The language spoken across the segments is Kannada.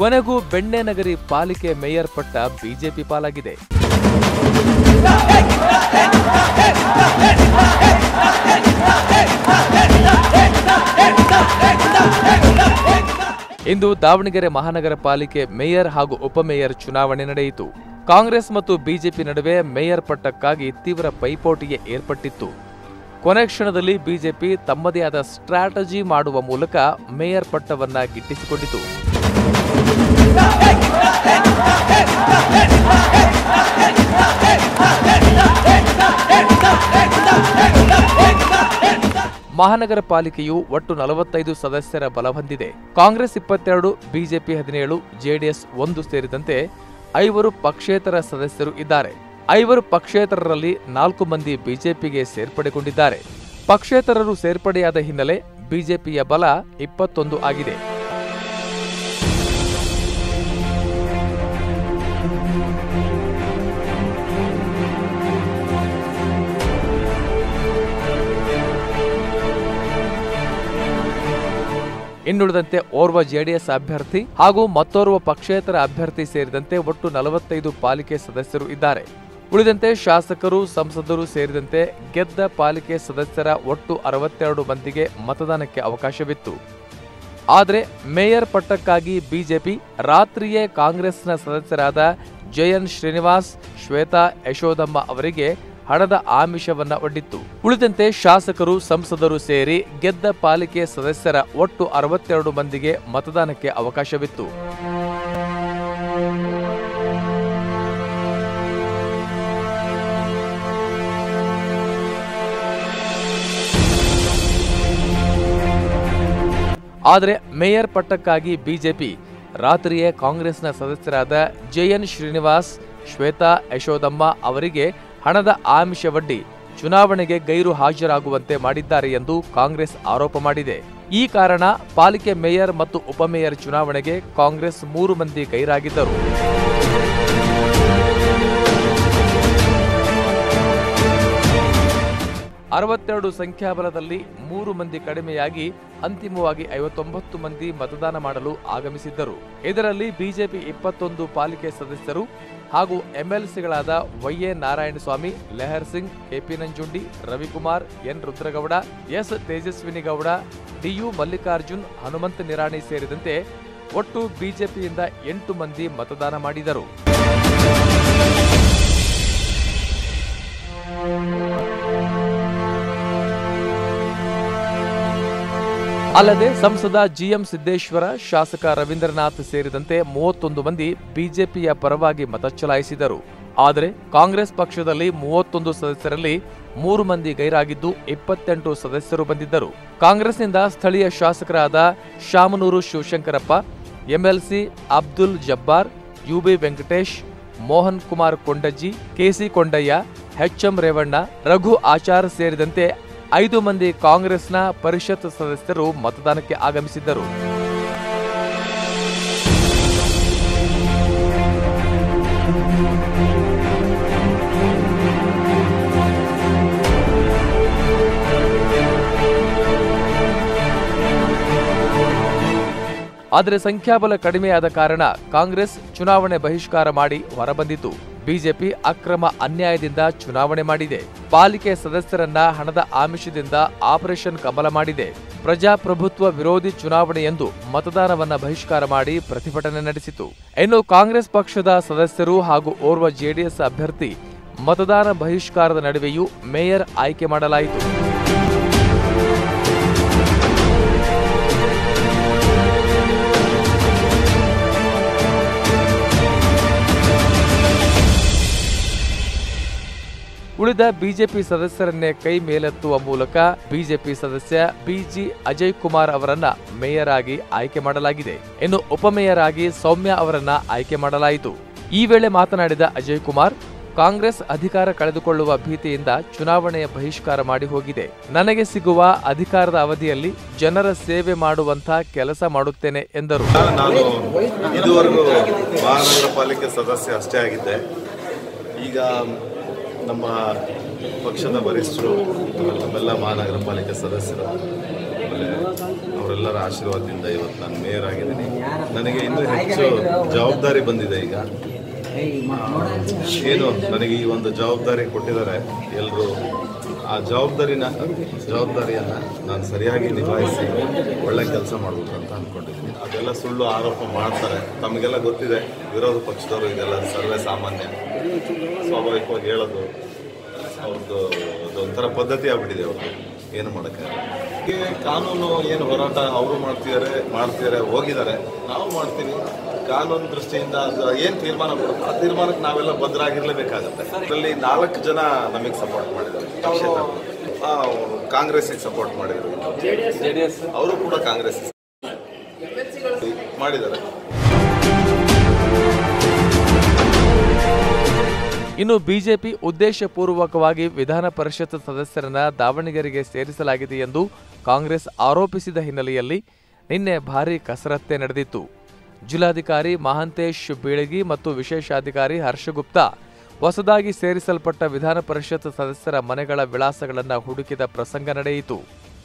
ಕೊನೆಗೂ ಬೆಣ್ಣೆನಗರಿ ಪಾಲಿಕೆ ಮೇಯರ್ ಪಟ್ಟ ಬಿಜೆಪಿ ಪಾಲಾಗಿದೆ ಇಂದು ದಾವಣಗೆರೆ ಮಹಾನಗರ ಪಾಲಿಕೆ ಮೇಯರ್ ಹಾಗೂ ಉಪಮೇಯರ್ ಚುನಾವಣೆ ನಡೆಯಿತು ಕಾಂಗ್ರೆಸ್ ಮತ್ತು ಬಿಜೆಪಿ ನಡುವೆ ಮೇಯರ್ ಪಟ್ಟಕ್ಕಾಗಿ ತೀವ್ರ ಪೈಪೋಟಿಗೆ ಏರ್ಪಟ್ಟಿತ್ತು ಕೊನೆ ಕ್ಷಣದಲ್ಲಿ ಬಿಜೆಪಿ ತಮ್ಮದೇ ಆದ ಸ್ಟ್ರಾಟಜಿ ಮಾಡುವ ಮೂಲಕ ಮೇಯರ್ ಪಟ್ಟವನ್ನ ಗಿಟ್ಟಿಸಿಕೊಂಡಿತು ಮಹಾನಗರ ಪಾಲಿಕೆಯು ಒಟ್ಟು ನಲವತ್ತೈದು ಸದಸ್ಯರ ಬಲ ಹೊಂದಿದೆ ಕಾಂಗ್ರೆಸ್ ಇಪ್ಪತ್ತೆರಡು ಬಿಜೆಪಿ ಹದಿನೇಳು ಜೆಡಿಎಸ್ ಒಂದು ಸೇರಿದಂತೆ ಐವರು ಪಕ್ಷೇತರ ಸದಸ್ಯರು ಇದ್ದಾರೆ ಐವರು ಪಕ್ಷೇತರರಲ್ಲಿ ನಾಲ್ಕು ಮಂದಿ ಬಿಜೆಪಿಗೆ ಸೇರ್ಪಡೆಗೊಂಡಿದ್ದಾರೆ ಪಕ್ಷೇತರರು ಸೇರ್ಪಡೆಯಾದ ಹಿನ್ನೆಲೆ ಬಿಜೆಪಿಯ ಬಲ ಇಪ್ಪತ್ತೊಂದು ಆಗಿದೆ ಇನ್ನುಳಿದಂತೆ ಓರ್ವ ಜೆಡಿಎಸ್ ಅಭ್ಯರ್ಥಿ ಹಾಗೂ ಮತ್ತೋರ್ವ ಪಕ್ಷೇತರ ಅಭ್ಯರ್ಥಿ ಸೇರಿದಂತೆ ಒಟ್ಟು ನಲವತ್ತೈದು ಪಾಲಿಕೆ ಸದಸ್ಯರು ಇದ್ದಾರೆ ಉಳಿದಂತೆ ಶಾಸಕರು ಸಂಸದರು ಸೇರಿದಂತೆ ಗೆದ್ದ ಪಾಲಿಕೆ ಸದಸ್ಯರ ಒಟ್ಟು ಅರವತ್ತೆರಡು ಮಂದಿಗೆ ಮತದಾನಕ್ಕೆ ಅವಕಾಶವಿತ್ತು ಆದರೆ ಮೇಯರ್ ಪಟ್ಟಕ್ಕಾಗಿ ಬಿಜೆಪಿ ರಾತ್ರಿಯೇ ಕಾಂಗ್ರೆಸ್ನ ಸದಸ್ಯರಾದ ಜಯನ್ ಶ್ರೀನಿವಾಸ್ ಶ್ವೇತಾ ಯಶೋದಮ್ಮ ಅವರಿಗೆ ಹಣದ ಆಮಿಷವನ್ನ ಒಡ್ಡಿತ್ತು ಉಳಿದಂತೆ ಶಾಸಕರು ಸಂಸದರು ಸೇರಿ ಗೆದ್ದ ಪಾಲಿಕೆ ಸದಸ್ಯರ ಒಟ್ಟು ಅರವತ್ತೆರಡು ಮಂದಿಗೆ ಮತದಾನಕ್ಕೆ ಅವಕಾಶವಿತ್ತು ಆದರೆ ಮೇಯರ್ ಪಟ್ಟಕ್ಕಾಗಿ ಬಿಜೆಪಿ ರಾತ್ರಿಯೇ ಕಾಂಗ್ರೆಸ್ನ ಸದಸ್ಯರಾದ ಜೆಎನ್ ಶ್ರೀನಿವಾಸ್ ಶ್ವೇತಾ ಯಶೋದಮ್ಮ ಅವರಿಗೆ ಹಣದ ಆಮಿಷವಡ್ಡಿ ಚುನಾವಣೆಗೆ ಗೈರು ಹಾಜರಾಗುವಂತೆ ಮಾಡಿದ್ದಾರೆ ಎಂದು ಕಾಂಗ್ರೆಸ್ ಆರೋಪ ಮಾಡಿದೆ ಈ ಕಾರಣ ಪಾಲಿಕೆ ಮೇಯರ್ ಮತ್ತು ಉಪಮೇಯರ್ ಚುನಾವಣೆಗೆ ಕಾಂಗ್ರೆಸ್ ಮೂರು ಮಂದಿ ಗೈರಾಗಿದ್ದರು ಅರವತ್ತೆರಡು ಸಂಖ್ಯಾಬಲದಲ್ಲಿ ಮೂರು ಮಂದಿ ಕಡಿಮೆಯಾಗಿ ಅಂತಿಮವಾಗಿ ಐವತ್ತೊಂಬತ್ತು ಮಂದಿ ಮತದಾನ ಮಾಡಲು ಆಗಮಿಸಿದ್ದರು ಇದರಲ್ಲಿ ಬಿಜೆಪಿ ಇಪ್ಪತ್ತೊಂದು ಪಾಲಿಕೆ ಸದಸ್ಯರು ಹಾಗೂ ಎಂಎಲ್ಸಿಗಳಾದ YA Narayanaswamy Lehar Singh KP Nanjundi Ravikumar N Rudragowda S Tejaswinigowda DU Mallikarjun Hanumantha Nirani ಸೇರಿದಂತೆ ಒಟ್ಟು ಬಿಜೆಪಿಯಿಂದ ಎಂಟು ಮಂದಿ ಮತದಾನ ಮಾಡಿದರು ಅಲ್ಲದೆ ಸಂಸದ ಜಿಎಂ ಸಿದ್ದೇಶ್ವರ ಶಾಸಕ ರವೀಂದ್ರನಾಥ್ ಸೇರಿದಂತೆ ಮೂವತ್ತೊಂದು ಮಂದಿ ಬಿಜೆಪಿಯ ಪರವಾಗಿ ಮತ ಚಲಾಯಿಸಿದರು ಆದರೆ ಕಾಂಗ್ರೆಸ್ ಪಕ್ಷದಲ್ಲಿ ಮೂವತ್ತೊಂದು ಸದಸ್ಯರಲ್ಲಿ ಮೂರು ಮಂದಿ ಗೈರಾಗಿದ್ದು ಇಪ್ಪತ್ತೆಂಟು ಸದಸ್ಯರು ಬಂದಿದ್ದರು ಕಾಂಗ್ರೆಸ್ನಿಂದ ಸ್ಥಳೀಯ ಶಾಸಕರಾದ Shamanur Shivashankarappa MLC Abdul Jabbar UB Venkatesh Mohan Kumar Kondajji KC Kondaiah HM Revanna Raghu Achar ಸೇರಿದಂತೆ ಐದು ಮಂದಿ ಕಾಂಗ್ರೆಸ್ನ ಪರಿಷತ್ ಸದಸ್ಯರು ಮತದಾನಕ್ಕೆ ಆಗಮಿಸಿದ್ದರು ಆದರೆ ಸಂಖ್ಯಾಬಲ ಕಡಿಮೆಯಾದ ಕಾರಣ ಕಾಂಗ್ರೆಸ್ ಚುನಾವಣೆ ಬಹಿಷ್ಕಾರ ಮಾಡಿ ಹೊರಬಂದಿತು ಬಿಜೆಪಿ ಅಕ್ರಮ ಅನ್ಯಾಯದಿಂದ ಚುನಾವಣೆ ಮಾಡಿದೆ ಪಾಲಿಕೆ ಸದಸ್ಯರನ್ನ ಹಣದ ಆಮಿಷದಿಂದ ಆಪರೇಷನ್ ಕಮಲ ಮಾಡಿದೆ ಪ್ರಜಾಪ್ರಭುತ್ವ ವಿರೋಧಿ ಚುನಾವಣೆ ಎಂದು ಮತದಾನವನ್ನ ಬಹಿಷ್ಕಾರ ಮಾಡಿ ಪ್ರತಿಭಟನೆ ನಡೆಸಿತು ಇನ್ನು ಕಾಂಗ್ರೆಸ್ ಪಕ್ಷದ ಸದಸ್ಯರು ಹಾಗೂ ಓರ್ವ ಜೆಡಿಎಸ್ ಅಭ್ಯರ್ಥಿ ಮತದಾನ ಬಹಿಷ್ಕಾರದ ನಡುವೆಯೂ ಮೇಯರ್ ಆಯ್ಕೆ ಮಾಡಲಾಯಿತು ಉಳಿದ ಬಿಜೆಪಿ ಸದಸ್ಯರನ್ನೇ ಕೈ ಮೇಲೆತ್ತುವ ಮೂಲಕ ಬಿಜೆಪಿ ಸದಸ್ಯ ಬಿಜಿ ಅಜಯ್ ಕುಮಾರ್ ಅವರನ್ನ ಮೇಯರ್ ಆಗಿ ಆಯ್ಕೆ ಮಾಡಲಾಗಿದೆ ಇನ್ನು ಉಪಮೇಯರ್ ಆಗಿ ಸೌಮ್ಯ ಅವರನ್ನ ಆಯ್ಕೆ ಮಾಡಲಾಯಿತು ಈ ವೇಳೆ ಮಾತನಾಡಿದ ಅಜಯ್ ಕುಮಾರ್ ಕಾಂಗ್ರೆಸ್ ಅಧಿಕಾರ ಕಳೆದುಕೊಳ್ಳುವ ಭೀತಿಯಿಂದ ಚುನಾವಣೆಯ ಬಹಿಷ್ಕಾರ ಮಾಡಿ ಹೋಗಿದೆ ನನಗೆ ಸಿಗುವ ಅಧಿಕಾರದ ಅವಧಿಯಲ್ಲಿ ಜನರ ಸೇವೆ ಮಾಡುವಂತ ಕೆಲಸ ಮಾಡುತ್ತೇನೆ ಎಂದರು ನಾನು ಇದುವರೆಗೂ ಮಹಾನಗರ ಪಾಲಿಕೆ ಸದಸ್ಯ ಅಷ್ಟೇ ಆಗಿದ್ದೆ ಈಗ ನಮ್ಮ ಪಕ್ಷದ ವರಿಷ್ಠರು ಆಮೇಲೆ ನಮ್ಮೆಲ್ಲ ಮಹಾನಗರ ಪಾಲಿಕೆ ಸದಸ್ಯರು ಆಮೇಲೆ ಅವರೆಲ್ಲರ ಆಶೀರ್ವಾದದಿಂದ ಇವತ್ತು ನಾನು ಮೇಯರ್ ಆಗಿದ್ದೀನಿ ನನಗೆ ಇನ್ನೂ ಹೆಚ್ಚು ಜವಾಬ್ದಾರಿ ಬಂದಿದೆ ಈಗ ಏನು ನನಗೆ ಈ ಒಂದು ಜವಾಬ್ದಾರಿ ಕೊಟ್ಟಿದ್ದಾರೆ ಎಲ್ಲರೂ ಆ ಜವಾಬ್ದಾರಿನ ಜವಾಬ್ದಾರಿಯನ್ನು ನಾನು ಸರಿಯಾಗಿ ನಿಭಾಯಿಸಿ ಒಳ್ಳೆ ಕೆಲಸ ಮಾಡಬೇಕು ಅಂತ ಅಂದ್ಕೊಂಡಿದ್ದೀನಿ ಅದೆಲ್ಲ ಸುಳ್ಳು ಆರೋಪ ಮಾಡ್ತಾರೆ ತಮಗೆಲ್ಲ ಗೊತ್ತಿದೆ ವಿರೋಧ ಪಕ್ಷದವರು ಇದೆಲ್ಲ ಸರ್ವೇ ಸಾಮಾನ್ಯ ಸ್ವಾಭಾವಿಕವಾಗಿ ಹೇಳೋದು ಅವ್ರದ್ದು ಅದೊಂಥರ ಪದ್ಧತಿ ಆಗ್ಬಿಟ್ಟಿದೆ ಅವ್ರದ್ದು ಏನು ಮಾಡೋಕ್ಕಾಗಲ್ಲ ಈ ಕಾನೂನು ಏನು ಹೋರಾಟ ಅವರು ಮಾಡ್ತಿದ್ದಾರೆ ಮಾಡ್ತಿದ್ದಾರೆ ಹೋಗಿದ್ದಾರೆ ನಾವು ಮಾಡ್ತೀವಿ ಕಾನೂನು ದೃಷ್ಟಿಯಿಂದ ಅದು ಏನು ತೀರ್ಮಾನ ಕೊಡುತ್ತೆ ಆ ತೀರ್ಮಾನಕ್ಕೆ ನಾವೆಲ್ಲ ಬದ್ಧರಾಗಿರ್ಲೇಬೇಕಾಗತ್ತೆ ಅದರಲ್ಲಿ ನಾಲ್ಕು ಜನ ನಮಗೆ ಸಪೋರ್ಟ್ ಮಾಡಿದ್ದಾರೆ ಕ್ಷೇತ್ರದಲ್ಲಿ. ಆ, ಕಾಂಗ್ರೆಸ್ಸಿಗೆ ಸಪೋರ್ಟ್ ಮಾಡಿದ್ರು ಅವರು ಕೂಡ ಕಾಂಗ್ರೆಸ್ ಮಾಡಿದ್ದಾರೆ ಇನ್ನು ಬಿಜೆಪಿ ಉದ್ದೇಶಪೂರ್ವಕವಾಗಿ ವಿಧಾನ ಪರಿಷತ್ ಸದಸ್ಯರನ್ನ ದಾವಣಗೆರೆಗೆ ಸೇರಿಸಲಾಗಿದೆ ಎಂದು ಕಾಂಗ್ರೆಸ್ ಆರೋಪಿಸಿದ ಹಿನ್ನೆಲೆಯಲ್ಲಿ ನಿನ್ನೆ ಭಾರೀ ಕಸರತ್ತೆ ನಡೆದಿತ್ತು ಜಿಲ್ಲಾಧಿಕಾರಿ ಮಹಾಂತೇಶ್ ಬೀಳಗಿ ಮತ್ತು ವಿಶೇಷಾಧಿಕಾರಿ ಹರ್ಷಗುಪ್ತಾ ಹೊಸದಾಗಿ ಸೇರಿಸಲ್ಪಟ್ಟ ವಿಧಾನ ಪರಿಷತ್ ಸದಸ್ಯರ ಮನೆಗಳ ವಿಳಾಸಗಳನ್ನು ಹುಡುಕಿದ ಪ್ರಸಂಗ ನಡೆಯಿತು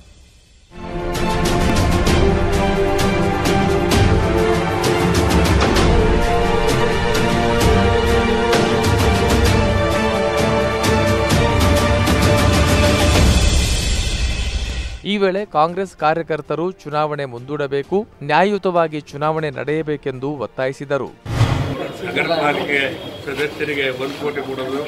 ಈ ವೇಳೆ ಕಾಂಗ್ರೆಸ್ ಕಾರ್ಯಕರ್ತರು ಚುನಾವಣೆ ಮುಂದೂಡಬೇಕು ನ್ಯಾಯಯುತವಾಗಿ ಚುನಾವಣೆ ನಡೆಯಬೇಕೆಂದು ಒತ್ತಾಯಿಸಿದರು ನಗರ ಪಾಲಿಕೆ ಸದಸ್ಯರಿಗೆ ಒಂದು ಕೋಟಿ ಕೊಡೋದು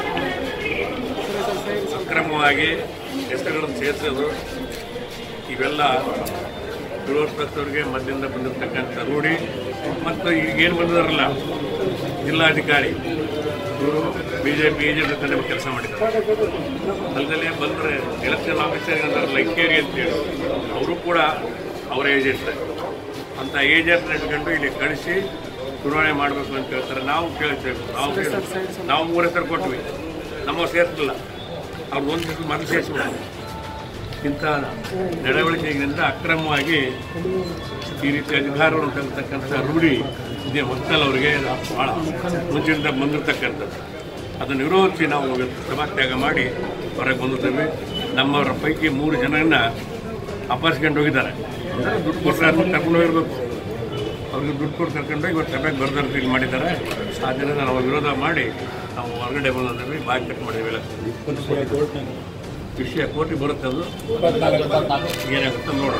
ಅಕ್ರಮವಾಗಿ ಹೆಸರುಗಳನ್ನು ಸೇರಿಸೋದು ಇವೆಲ್ಲ ವಿರೋಧ ಪಕ್ಷದವ್ರಿಗೆ ಮೊದಲಿಂದ ಬಂದಿರತಕ್ಕಂಥ ರೂಢಿ ಮತ್ತು ಈಗೇನು ಬಂದಿದಾರಲ್ಲ ಜಿಲ್ಲಾಧಿಕಾರಿ ಇವರು ಬಿ ಜೆ ಪಿ ಏಜೆಂಟ್ ಅಂತ ಕೆಲಸ ಮಾಡಿದ್ದಾರೆ ಅಲ್ಲದೆ ಬಂದರೆ ಎಲೆಕ್ಷನ್ ಆಫೀಸರ್ ಅಂತಾರಲ್ಲ ಇಕ್ಕೇರಿ ಅಂತೇಳಿ ಅವರು ಕೂಡ ಅವರ ಏಜೆಂಟ್ ಅಂತ ಏಜೆಂಟ್ ಇಟ್ಕೊಂಡು ಇಲ್ಲಿ ಕಳಿಸಿ ಚುನಾವಣೆ ಮಾಡಬೇಕು ಅಂತ ಹೇಳ್ತಾರೆ ನಾವು ಕೇಳ್ತೇವೆ ನಾವು ಕೇಳ್ತೇವೆ. ನಾವು ಮೂರು ಹೆಸರು ಕೊಟ್ವಿ ನಮ್ಮ ಸೇರಿಸಲಿಲ್ಲ ಅವ್ರು ಒಂದು ಹೆಸರು ಮೊದಲು ಸೇರಿಸ್ಬಿಟ್ಟು ಇಂಥ ನಡವಳಿಕೆಯಿಂದ ಅಕ್ರಮವಾಗಿ ಈ ರೀತಿ ಅಧಿಕಾರವನ್ನು ಕಲಿತಕ್ಕಂಥ ರೂಢಿ ಇದೆ ಹೊತ್ತಲ್ ಅವರಿಗೆ ಭಾಳ ಮುಂಚಿನಿಂದ ಬಂದಿರತಕ್ಕಂಥದ್ದು ಅದನ್ನು ವಿರೋಧಿಸಿ ನಾವು ಇವತ್ತು ಸಭಾತ್ಯಾಗ ಮಾಡಿ ಹೊರಗೆ ಬಂದಿದ್ದೇವೆ ನಮ್ಮವರ ಪೈಕಿ ಮೂರು ಜನರನ್ನ ಅಪಹರಿಸ್ಕೊಂಡು ಹೋಗಿದ್ದಾರೆ ದುಡ್ಡು ಕೊಟ್ಟರೆ ಅದನ್ನು ಕರ್ಕೊಂಡು ಹೋಗಿರ್ಬೇಕು ಅವ್ರಿಗೆ ದುಡ್ಡು ಕೊಟ್ಟು ಕರ್ಕೊಂಡು ಇವತ್ತು ಸಭೆಗೆ ಬರ್ದಂತ ಇಲ್ಲಿ ಮಾಡಿದ್ದಾರೆ ಆ ದಿನ ನಾವು ವಿರೋಧ ಮಾಡಿ ನಾವು ಹೊರಗಡೆ ಬಂದಿದ್ದೇವೆ ಬಾಯ್ ಕಟ್ ಮಾಡಿದ್ವಿ ಎಲ್ಲ ವಿಷಯ ಕೋಟಿ ಬರುತ್ತೆ ಅದು ಏನಾಗುತ್ತೆ ನೋಡೋಣ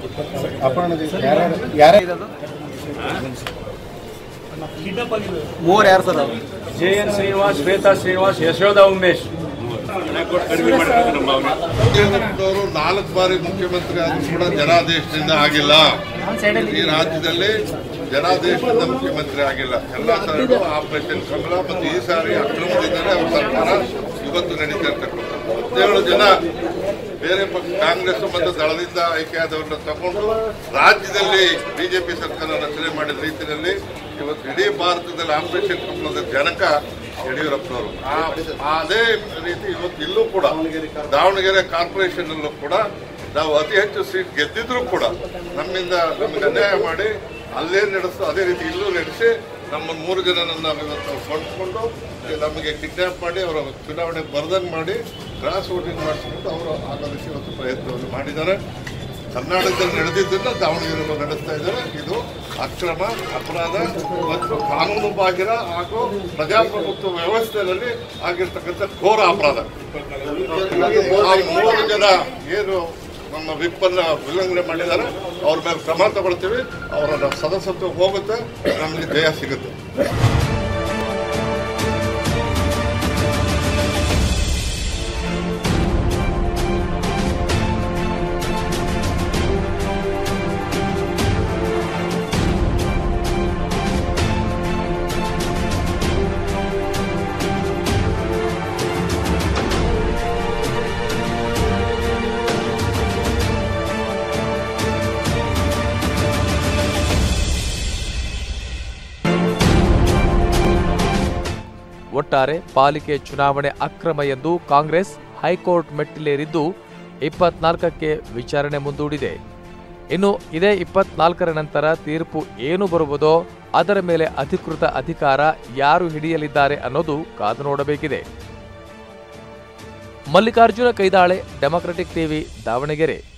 ಮೂರು ಯಾರು sir J N Srinivas Shwetha Srinivas Yashodha Umesh ಕೊಟ್ಟು ಕಡಿಮೆ ಮಾಡ್ತಾರೆ ನಮ್ಮ ಭಾವನೆ ಯಡಿಯೂರಪ್ಪನವರು ನಾಲ್ಕು ಬಾರಿ ಮುಖ್ಯಮಂತ್ರಿ ಆದ್ರೂ ಕೂಡ ಜನಾದೇಶದಿಂದ ಆಗಿಲ್ಲ ಈ ರಾಜ್ಯದಲ್ಲಿ ಜನಾದೇಶದಿಂದ ಮುಖ್ಯಮಂತ್ರಿ ಆಗಿಲ್ಲ ಎಲ್ಲ ತರಹದ ಆಪರೇಷನ್ ಕಮಲ ಮತ್ತು ಈ ಸಾರಿ ಅಕ್ರಮದಿಂದಲೇ ಅವ್ರ ಸರ್ಕಾರ ಇವತ್ತು ನಡೀತಾ ಇರ್ತಕ್ಕಂಥದ್ದು ಹದಿನೇಳು ಜನ ಬೇರೆ ಪಕ್ಷ ಕಾಂಗ್ರೆಸ್ ಮತ್ತು ದಳದಿಂದ ಆಯ್ಕೆಯಾದವ್ರನ್ನ ತಗೊಂಡು ರಾಜ್ಯದಲ್ಲಿ ಬಿಜೆಪಿ ಸರ್ಕಾರ ರಚನೆ ಮಾಡಿದ ರೀತಿಯಲ್ಲಿ ಇವತ್ತು ಇಡೀ ಭಾರತದಲ್ಲಿ ಆಪರೇಷನ್ ಕಮಲದ ಜನಕ ಯಡಿಯೂರಪ್ಪನವರು ಆ ಅದೇ ರೀತಿ ಇವತ್ತು ಇಲ್ಲೂ ಕೂಡ ದಾವಣಗೆರೆ ಕಾರ್ಪೊರೇಷನ್ ಅಲ್ಲೂ ಕೂಡ ನಾವು ಅತಿ ಹೆಚ್ಚು ಸೀಟ್ ಗೆದ್ದಿದ್ರು ಕೂಡ ನಮ್ಮಿಂದ ನಮಗೆ ಅನ್ಯಾಯ ಮಾಡಿ ಅಲ್ಲೇ ನಡೆಸು ಅದೇ ರೀತಿ ಇಲ್ಲೂ ನಡೆಸಿ ನಮ್ಮ ಮೂರು ಜನನನ್ನ ಇವತ್ತು ಕೊಂಡ್ಕೊಂಡು ನಮಗೆ ಕಿಡ್ನಾಪ್ ಮಾಡಿ ಅವರ ಚುನಾವಣೆ ಬರ್ದಂಗೆ ಮಾಡಿ ಕ್ರಾಸ್ ವೋಟಿಂಗ್ ಮಾಡಿಸ್ಬಿಟ್ಟು ಅವರು ಆಗಮಿಸಿ ಇವತ್ತು ಪ್ರಯತ್ನವನ್ನು ಮಾಡಿದ್ದಾರೆ ಕರ್ನಾಟಕದಲ್ಲಿ ನಡೆದಿದ್ದನ್ನ ದಾವಣಗೆರೆಯಲ್ಲೂ ನಡೆಸ್ತಾ ಇದ್ದಾರೆ ಇದು ಅಕ್ರಮ ಅಪರಾಧ ಮತ್ತು ಕಾನೂನು ಬಾಹಿರ ಹಾಗೂ ಪ್ರಜಾಪ್ರಭುತ್ವ ವ್ಯವಸ್ಥೆಯಲ್ಲಿ ಆಗಿರ್ತಕ್ಕಂಥ ಘೋರ ಅಪರಾಧ ಆ ಮೂರು ಜನ ಏನು ನಮ್ಮ ವಿಪ್ಪನ್ನ ಉಲ್ಲಂಘನೆ ಮಾಡಿದ್ದಾರೆ ಅವ್ರ ಮೇಲೆ ಕ್ರಮ ತಗೊಳ್ತೀವಿ ಅವರ ಸದಸ್ಯತ್ವ ಹೋಗುತ್ತೆ ನಮಗೆ ಜಯ ಸಿಗುತ್ತೆ ಒಟ್ಟಾರೆ ಪಾಲಿಕೆ ಚುನಾವಣೆ ಅಕ್ರಮ ಎಂದು ಕಾಂಗ್ರೆಸ್ ಹೈಕೋರ್ಟ್ ಮೆಟ್ಟಿಲೇರಿದ್ದು ಇಪ್ಪತ್ನಾಲ್ಕಕ್ಕೆ ವಿಚಾರಣೆ ಮುಂದೂಡಿದೆ ಇನ್ನು ಇದೇ ಇಪ್ಪತ್ನಾಲ್ಕರ ನಂತರ ತೀರ್ಪು ಏನು ಬರುವುದೋ ಅದರ ಮೇಲೆ ಅಧಿಕೃತ ಅಧಿಕಾರ ಯಾರು ಹಿಡಿಯಲಿದ್ದಾರೆ ಅನ್ನೋದು ಕಾದು ನೋಡಬೇಕಿದೆ ಮಲ್ಲಿಕಾರ್ಜುನ ಕೈದಾಳೆ ಡೆಮಾಕ್ರೆಟಿಕ್ ಟಿವಿ ದಾವಣಗೆರೆ